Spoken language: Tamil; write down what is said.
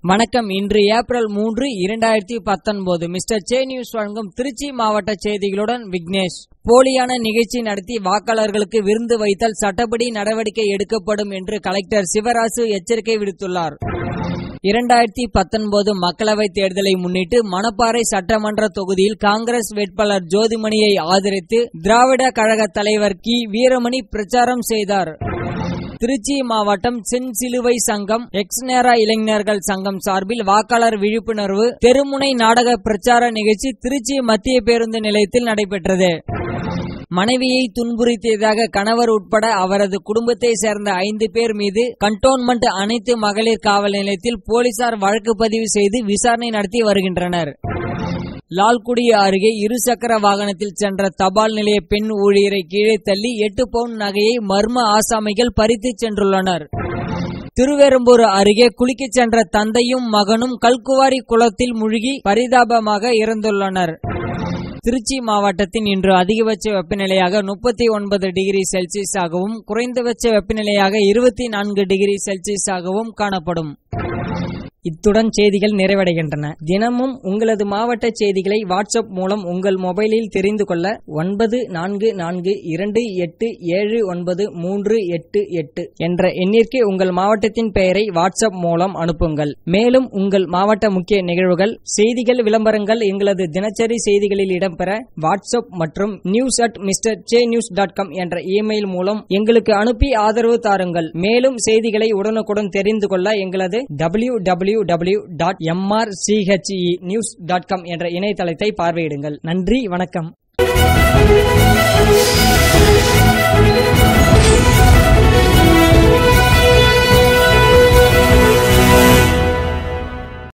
வணக்கம் இன்று ஏப்ரல் மூன்று இரண்டாயிரத்தி பத்தொன்பது மிஸ்டர் சே நியூஸ் வழங்கும் திருச்சி மாவட்ட செய்திகளுடன் விக்னேஷ் போலியான நிகழ்ச்சி நடத்தி வாக்காளர்களுக்கு விருந்து வைத்தால் சட்டப்படி நடவடிக்கை எடுக்கப்படும் என்று கலெக்டர் சிவராசு எச்சரிக்கை விடுத்துள்ளார் இரண்டாயிரத்தி பத்தொன்பது மக்களவைத் தேர்தலை முன்னிட்டு மணப்பாறை சட்டமன்ற தொகுதியில் காங்கிரஸ் வேட்பாளர் ஜோதிமணியை ஆதரித்து திராவிட கழக தலைவர் கி வீரமணி பிரச்சாரம் செய்தார் திருச்சி மாவட்டம் செஞ்சிலுவை சங்கம் எக்ஸ் நேரா இளைஞர்கள் சங்கம் சார்பில் வாக்காளர் விழிப்புணர்வு தெருமுனை நாடக பிரச்சார நிகழ்ச்சி திருச்சி மத்திய பேருந்து நிலையத்தில் நடைபெற்றது மனைவியை துன்புறுத்தியதாக கணவர் உட்பட அவரது குடும்பத்தை சேர்ந்த ஐந்து பேர் மீது கண்டோன்மெண்ட் அனைத்து மகளிர் காவல் நிலையத்தில் போலீசார் வழக்கு பதிவு செய்து விசாரணை நடத்தி வருகின்றனர் லால்குடி அருகே இருசக்கர வாகனத்தில் சென்ற தபால் நிலைய பெண் ஊழியரை கீழே தள்ளி எட்டு பவுன் நகையை மர்ம ஆசாமிகள் பறித்துச் சென்றுள்ளனர் திருவெரும்பூர் அருகே குளிக்கச் சென்ற தந்தையும் மகனும் கல்குவாரி குளத்தில் முழுகி பரிதாபமாக இறந்துள்ளனர் திருச்சி மாவட்டத்தின் இன்று அதிகபட்ச வெப்பநிலையாக முப்பத்தி ஒன்பது டிகிரி செல்சியஸாகவும் குறைந்தபட்ச வெப்பநிலையாக இருபத்தி நான்கு டிகிரி செல்சியஸாகவும் காணப்படும் இத்துடன் செய்திகள் நிறைவடைகின்றன தினமும் உங்களது மாவட்ட செய்திகளை வாட்ஸ்அப் மூலம் உங்கள் மொபைலில் தெரிந்து கொள்ள ஒன்பது நான்கு நான்கு இரண்டு எட்டு ஏழு ஒன்பது மூன்று எட்டு எட்டு என்ற எண்ணிற்கு உங்கள் மாவட்டத்தின் பெயரை வாட்ஸ்அப் மூலம் அனுப்புங்கள் மேலும் உங்கள் மாவட்ட முக்கிய நிகழ்வுகள் செய்திகள் விளம்பரங்கள் எங்களது தினசரி செய்திகளில் இடம்பெற வாட்ஸ்அப் மற்றும் நியூஸ் அட் மிஸ்டர் சே நியூஸ் டாட் காம் என்ற இமெயில் மூலம் எங்களுக்கு அனுப்பி ஆதரவு தாருங்கள் மேலும் செய்திகளை உடனுக்குடன் தெரிந்து கொள்ள எங்களது W W W dot MRCHE news dot com என்ற இணையதளத்தை பார்வையிடுங்கள் நன்றி வணக்கம்